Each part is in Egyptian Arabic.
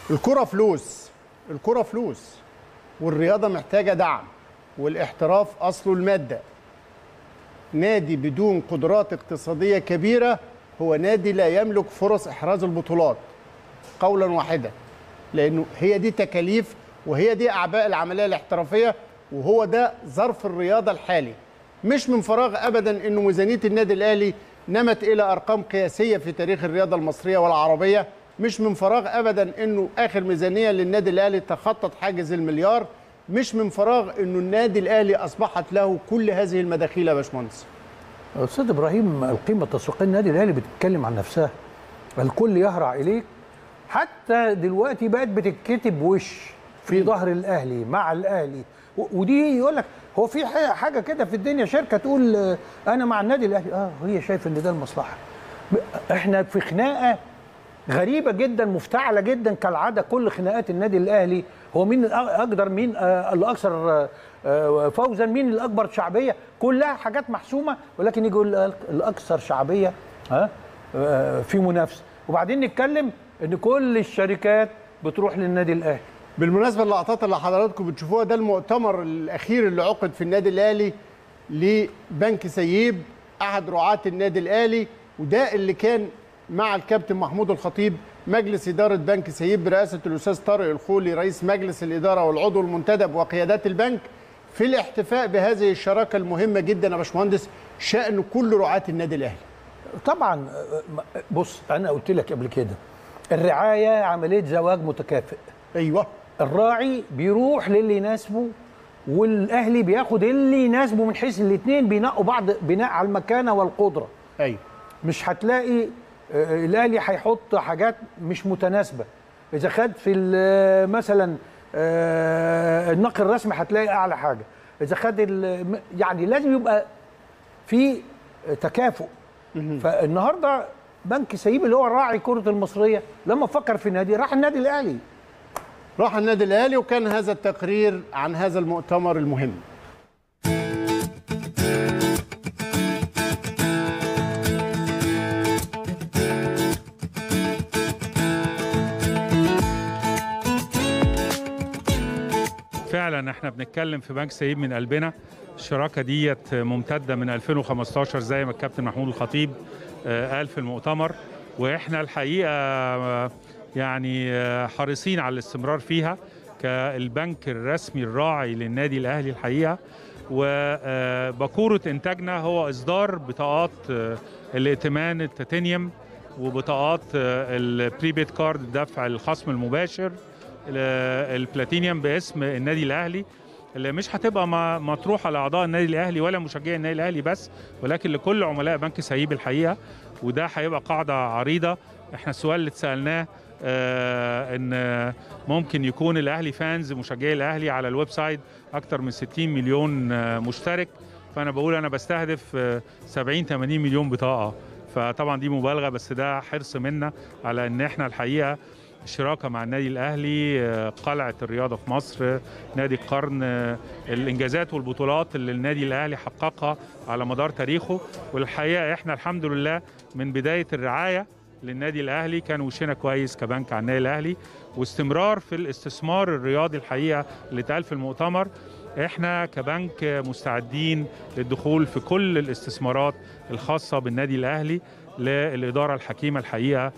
الكرة فلوس الكرة فلوس والرياضة محتاجة دعم والاحتراف أصله المادة نادي بدون قدرات اقتصادية كبيرة هو نادي لا يملك فرص إحراز البطولات قولا واحدا لأنه هي دي تكاليف وهي دي أعباء العملية الاحترافية وهو ده ظرف الرياضة الحالي مش من فراغ أبدا أنه ميزانية النادي الأهلي نمت إلى أرقام قياسية في تاريخ الرياضة المصرية والعربية مش من فراغ أبدا أنه آخر ميزانية للنادي الأهلي تخطت حاجز المليار مش من فراغ أنه النادي الأهلي أصبحت له كل هذه المداخيل يا باشمهندس استاذ ابراهيم القيمه التسويقيه النادي الاهلي بتتكلم عن نفسها الكل يهرع اليك حتى دلوقتي بقت بتتكتب وش في ظهر الاهلي مع الاهلي و- ودي يقول لك هو في ح- حاجه كده في الدنيا شركه تقول آه، انا مع النادي الاهلي اه هي شايفه ان ده المصلحه ب- احنا في خناقه غريبه جدا مفتعله جدا كالعاده كل خناقات النادي الاهلي هو مين الأ- اقدر مين آه، الاكثر آه، آه، فوزا مين الاكبر شعبيه كلها حاجات محسومه ولكن يجي يقول الأ- الاكثر شعبيه ها آه، في منافسه وبعدين نتكلم ان كل الشركات بتروح للنادي الاهلي بالمناسبه اللقطات اللي حضراتكم بتشوفوها ده المؤتمر الاخير اللي عقد في النادي الاهلي لبنك سيب احد رعاه النادي الاهلي وده اللي كان مع الكابتن محمود الخطيب مجلس اداره بنك سيب برئاسه الاستاذ طارق الخولي رئيس مجلس الاداره والعضو المنتدب وقيادات البنك في الاحتفاء بهذه الشراكه المهمه جدا يا باشمهندس شان كل رعاه النادي الاهلي طبعا آه، آه، بص انا قلت لك قبل كده الرعايه عمليه زواج متكافئ ايوه الراعي بيروح للي يناسبه والاهلي بياخد اللي يناسبه من حيث الاثنين بينقوا بعض بناء على المكانه والقدره ايوه مش هتلاقي آه، الاهلي هيحط حاجات مش متناسبه اذا خد في ال- مثلا آه، النقل الرسمي هتلاقي اعلى حاجه اذا خد ال- يعني لازم يبقى في تكافؤ فالنهارده بنك سيب اللي هو راعي كره المصريه لما فكر في النادي راح النادي الاهلي راح النادي الاهلي وكان هذا التقرير عن هذا المؤتمر المهم فعلا احنا بنتكلم في بنك سيب من قلبنا الشراكه ديت ممتده من 2015 زي ما الكابتن محمود الخطيب آه، قال في المؤتمر واحنا الحقيقه آه، يعني آه، حريصين على الاستمرار فيها كالبنك الرسمي الراعي للنادي الاهلي الحقيقه وبكوره انتاجنا هو اصدار بطاقات آه، الائتمان التيتانيوم وبطاقات البريبيد كارد دفع الخصم المباشر ال- البلاتينيوم باسم النادي الاهلي اللي مش هتبقى م- مطروحه لاعضاء النادي الاهلي ولا مشجعي النادي الاهلي بس ولكن لكل عملاء بنك سيب الحقيقه وده هيبقى قاعده عريضه احنا السؤال اللي اتسالناه آه ان ممكن يكون الاهلي فانز مشجعي الاهلي على الويب سايت اكتر من 60 مليون آه مشترك فانا بقول انا بستهدف آه 70 80 مليون بطاقه فطبعا دي مبالغه بس ده حرص منا على ان احنا الحقيقه الشراكه مع النادي الاهلي آه، قلعه الرياضه في مصر آه، نادي القرن آه، الانجازات والبطولات اللي النادي الاهلي حققها على مدار تاريخه والحقيقه احنا الحمد لله من بدايه الرعايه للنادي الاهلي كان وشنا كويس كبنك على النادي الاهلي واستمرار في الاستثمار الرياضي الحقيقه اللي اتقال في المؤتمر احنا كبنك مستعدين للدخول في كل الاستثمارات الخاصه بالنادي الاهلي للاداره الحكيمه الحقيقه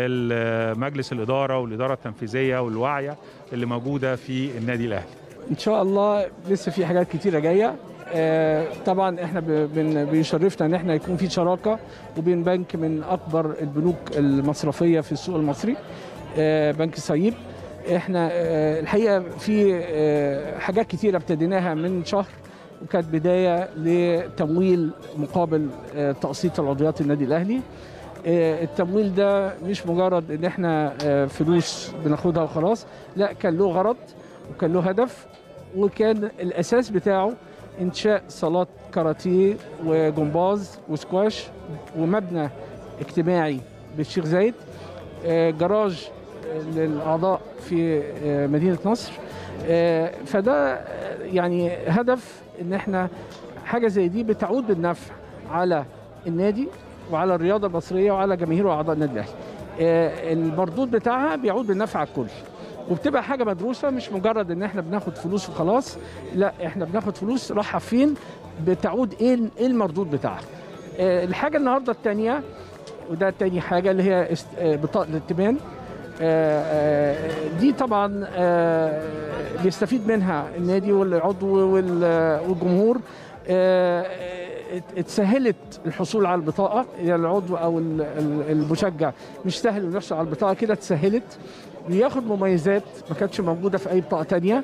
لمجلس الاداره والاداره التنفيذيه والواعيه اللي موجوده في النادي الاهلي ان شاء الله لسه في حاجات كتيره جايه آه، طبعا احنا ب- بن- بيشرفنا ان احنا يكون في شراكه وبين بنك من اكبر البنوك المصرفيه في السوق المصري آه، بنك سعيد احنا آه، الحقيقه في آه، حاجات كتيره ابتديناها من شهر وكانت بدايه لتمويل مقابل آه، تقسيط العضويات النادي الاهلي آه، التمويل ده مش مجرد ان احنا آه، فلوس بناخدها وخلاص لا كان له غرض وكان له هدف وكان الاساس بتاعه انشاء صالات كاراتيه وجمباز وسكواش ومبنى اجتماعي بالشيخ زايد آه، جراج آه، للاعضاء في آه، مدينه نصر آه، فده آه، يعني هدف ان احنا حاجه زي دي بتعود بالنفع على النادي وعلى الرياضه المصريه وعلى جماهير واعضاء النادي الاهلي آه، المردود بتاعها بيعود بالنفع على الكل وبتبقى حاجه مدروسه مش مجرد ان احنا بناخد فلوس وخلاص لا احنا بناخد فلوس رايحه فين بتعود ايه ايه المردود بتاعها آه، الحاجه النهارده الثانيه وده تاني حاجه اللي هي است- آه، بطاقه الائتمان آه، آه، دي طبعا آه، بيستفيد منها النادي والعضو وال- والجمهور آه، ات- اتسهلت الحصول على البطاقه يعني العضو او ال- ال- المشجع مش سهل انه يحصل على البطاقه كده اتسهلت بياخد مميزات ما كانتش موجوده في اي بطاقه تانية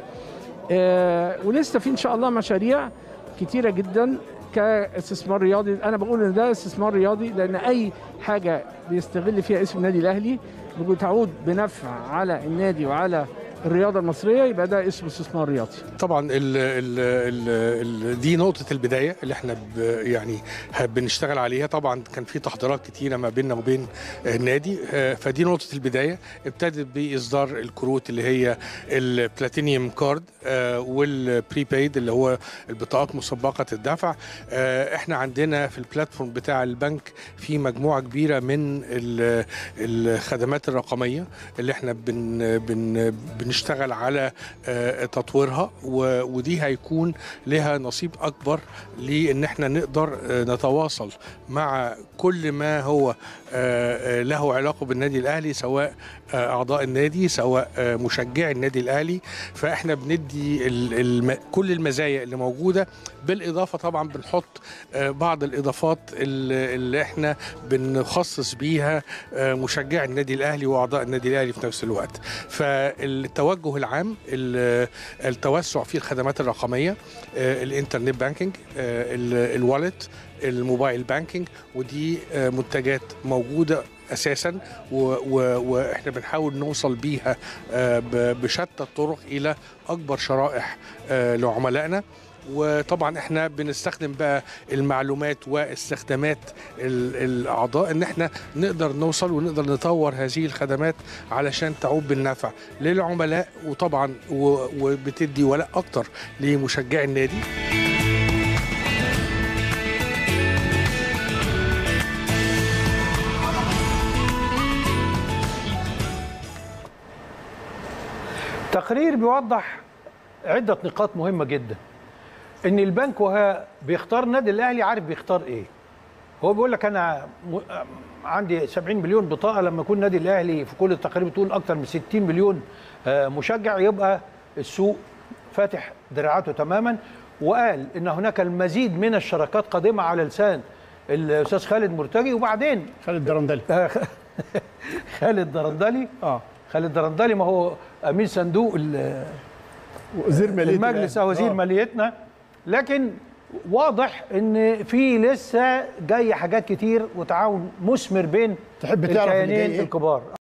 آه، ولسه في ان شاء الله مشاريع كتيره جدا كاستثمار رياضي انا بقول ان ده استثمار رياضي لان اي حاجه بيستغل فيها اسم النادي الاهلي بتعود بنفع على النادي وعلى الرياضه المصريه يبقى ده اسمه استثمار رياضي طبعا ال ال ال ال دي نقطة البداية اللي احنا ب يعني ه- بنشتغل عليها طبعا كان في تحضيرات كتيرة ما بيننا وبين النادي آه، فدي نقطة البداية ابتدت بإصدار الكروت اللي هي البلاتينيوم كارد والبريبايد اللي هو البطاقات مسبقة الدفع آه، احنا عندنا في البلاتفورم بتاع البنك في مجموعة كبيرة من ال- الخدمات الرقمية اللي احنا بن بن بنشتغل على آه، تطويرها و- ودي هيكون لها نصيب اكبر لان احنا نقدر آه، نتواصل مع كل ما هو آه، آه، له علاقه بالنادي الاهلي سواء آه، اعضاء النادي سواء آه، مشجعي النادي الاهلي فاحنا بندي ال- الم- كل المزايا اللي موجوده بالاضافه طبعا بنحط آه، بعض الاضافات اللي اللي احنا بنخصص بيها آه، مشجعي النادي الاهلي واعضاء النادي الاهلي في نفس الوقت فالتوجه العام ال- التوسع في الخدمات الرقميه آه، الانترنت بانكينج آه، ال- الوالت الموبايل بانكينج ودي آه، منتجات موجوده اساسا و- و- واحنا بنحاول نوصل بيها آه، ب- بشتى الطرق الى اكبر شرائح آه، لعملائنا وطبعا احنا بنستخدم بقى المعلومات واستخدامات ال- الاعضاء ان احنا نقدر نوصل ونقدر نطور هذه الخدمات علشان تعود بالنفع للعملاء وطبعا و- وبتدي ولاء اكتر لمشجعي النادي تقرير بيوضح عدة نقاط مهمة جدا ان البنك وهو بيختار النادي الاهلي عارف بيختار ايه هو بيقول لك انا م... عندي 70 مليون بطاقه لما يكون النادي الاهلي في كل التقارير بتقول اكتر من 60 مليون آه، مشجع يبقى السوق فاتح دراعاته تماما وقال ان هناك المزيد من الشراكات قادمه على لسان الاستاذ خالد مرتجي وبعدين خالد درندلي آه، خالد درندلي اه خالد درندلي ما هو امين صندوق ال- وزير ماليه المجلس الأهلي. او وزير آه. ماليتنا لكن واضح ان في لسه جاي حاجات كتير وتعاون مثمر بين تحب تعرف اللي جاي الكيانين إيه؟ الكبار